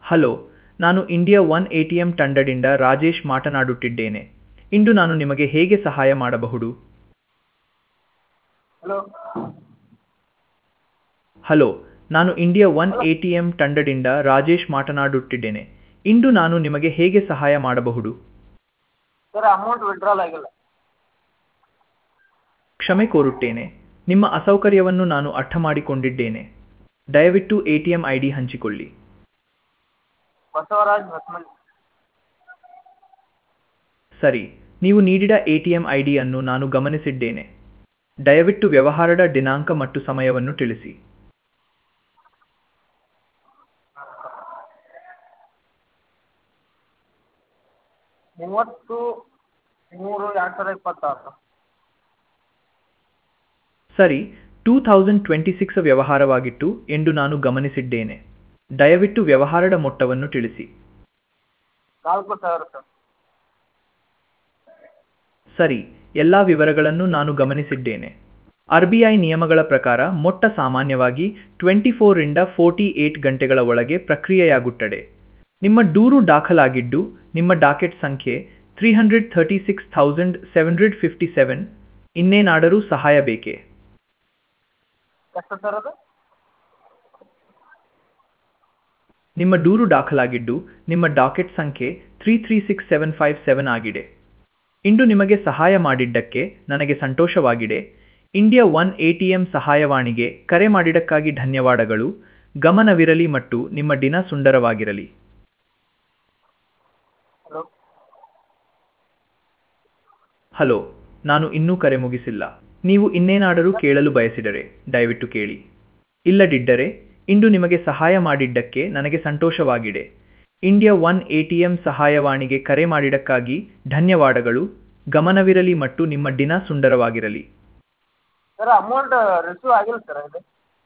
hello ನಾನು India one A T M ತಂಡದಿಂದ ರಾಜೇಶ್ ಮಾತನಾಡುತ್ತಿದ್ದೇನೆ ಇಂದು ನಾನು ನಿಮಗೆ ಹೇಗೆ ಸಹಾಯ ಮಾಡಬಹುದು ಹಲೋ ಹಲೋ ನಾನು India one A T M ತಂಡದಿಂದ ರಾಜೇಶ್ ಮಾತನಾಡುತ್ತಿದ್ದೇನೆ ಇಂದು ನಾನು ನಿಮಗೆ ಹೇಗೆ ಸಹಾಯ ಮಾಡಬಹುದು ಸರ್ ಅಮೌಂಟ್ ವಿಡ್ರಾಲ್ ಆಗಿಲ್ಲ ಕ್ಷಮೆ ಕೋರುತ್ತೇನೆ ನಿಮ್ಮ ಅಸೌಕರ್ಯವನ್ನು ನಾನು ಅರ್ಥ ಮಾಡಿಕೊಂಡಿದ್ದೇನೆ ದಯವಿಟ್ಟು A T M I D ಹಂಚಿಕೊಳ್ಳಿ ಬಸವರಾಜ್ ಹೊಸಮನಿ ಸರಿ ನೀವು ನೀಡಿದ ಎ ಟಿ ಎಂ ಐ ಡಿಯನ್ನು ನಾನು ಗಮನಿಸಿದ್ದೇನೆ ದಯವಿಟ್ಟು ವ್ಯವಹಾರದ ದಿನಾಂಕ ಮತ್ತು ಸಮಯವನ್ನು ತಿಳಿಸಿ ಮೂವತ್ತು ಮೂರು ಎರಡು ಸಾವಿರದ ಇಪ್ಪತ್ತಾರು ಸರಿ ಟೂ ಥೌಸಂಡ್ ಟ್ವೆಂಟಿ ಸಿಕ್ಸ್ ವ್ಯವಹಾರವಾಗಿತ್ತು ಎಂದು ನಾನು ಗಮನಿಸಿದ್ದೇನೆ ದಯವಿಟ್ಟು ವ್ಯವಹಾರದ ಮೊತ್ತವನ್ನು ತಿಳಿಸಿ ನಾಲ್ಕು ಸಾವಿರ ಸರ್ ಸರಿ ಎಲ್ಲ ವಿವರಗಳನ್ನು ನಾನು ಗಮನಿಸಿದ್ದೇನೆ ಆರ್ ಬಿ ಐ ನಿಯಮಗಳ ಪ್ರಕಾರ ಮೊಟ್ಟ ಸಾಮಾನ್ಯವಾಗಿ ಟ್ವೆಂಟಿ ಫೋರಿಂದ ಫೋರ್ಟಿ ಏಟ್ ಗಂಟೆಗಳ ಒಳಗೆ ಪ್ರಕ್ರಿಯೆಯಾಗುತ್ತದೆ ನಿಮ್ಮ ದೂರು ದಾಖಲಾಗಿದ್ದು ನಿಮ್ಮ ಡಾಕೆಟ್ ಸಂಖ್ಯೆ three hundred thirty six thousand seven hundred fifty seven ಇನ್ನೇನಾದರೂ ಸಹಾಯ ಬೇಕೇ ಎಷ್ಟು ಸರ್ ಅದು ನಿಮ್ಮ ದೂರು ದಾಖಲಾಗಿದ್ದು ನಿಮ್ಮ ಡಾಕೆಟ್ ಸಂಖ್ಯೆ three three six seven five seven ಆಗಿದೆ ಇಂದು ನಿಮಗೆ ಸಹಾಯ ಮಾಡಿದ್ದಕ್ಕೆ ನನಗೆ ಸಂತೋಷವಾಗಿದೆ India one A T M ಸಹಾಯವಾಣಿಗೆ ಕರೆ ಮಾಡಿದ್ದಕ್ಕಾಗಿ ಧನ್ಯವಾದಗಳು ಗಮನವಿರಲಿ ಮತ್ತು ನಿಮ್ಮ ದಿನ ಸುಂದರವಾಗಿರಲಿ ಹಲೋ ಹಲೋ ನಾನು ಇನ್ನೂ ಕರೆ ಮುಗಿಸಿಲ್ಲ ನೀವು ಇನ್ನೇನಾದರೂ ಕೇಳಲು ಬಯಸಿದರೆ ದಯವಿಟ್ಟು ಕೇಳಿ ಇಲ್ಲದಿದ್ದರೆ ಇಂದು ನಿಮಗೆ ಸಹಾಯ ಮಾಡಿದ್ದಕ್ಕೆ ನನಗೆ ಸಂತೋಷವಾಗಿದೆ India one A T M ಸಹಾಯವಾಣಿಗೆ ಕರೆ ಮಾಡಿದ್ದಕ್ಕಾಗಿ ಧನ್ಯವಾದಗಳು ಗಮನವಿರಲಿ ಮತ್ತು ನಿಮ್ಮ ದಿನ ಸುಂದರವಾಗಿರಲಿ ಸರ್ ಅಮೌಂಟ್ ರಿಸೀವ್ ಆಗಿಲ್ಲ ಸರ್ ಇದು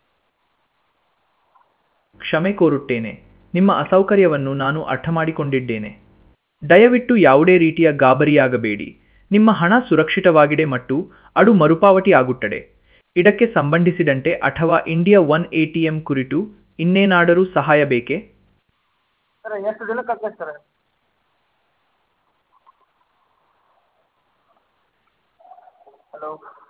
ಕ್ಷಮೆ ಕೋರುತ್ತೇನೆ ನಿಮ್ಮ ಅಸೌಕರ್ಯವನ್ನು ನಾನು ಅರ್ಥ ಮಾಡಿಕೊಂಡಿದ್ದೇನೆ ದಯವಿಟ್ಟು ಯಾವುದೇ ರೀತಿಯ ಗಾಬರಿಯಾಗಬೇಡಿ ನಿಮ್ಮ ಹಣ ಸುರಕ್ಷಿತವಾಗಿದೆ ಮತ್ತು ಅದು ಮರುಪಾವತಿ ಆಗುತ್ತದೆ ಇದಕ್ಕೆ ಸಂಬಂಧಿಸಿದಂತೆ ಅಥವಾ India one A T M ಕುರಿತು ಇನ್ನೇನಾದರೂ ಸಹಾಯ ಬೇಕೇ ಸರ್ ಎಷ್ಟು ದಿನಕ್ಕೆ ಆಗ್ತೈತೆ ಸರ್ ಹಲೋ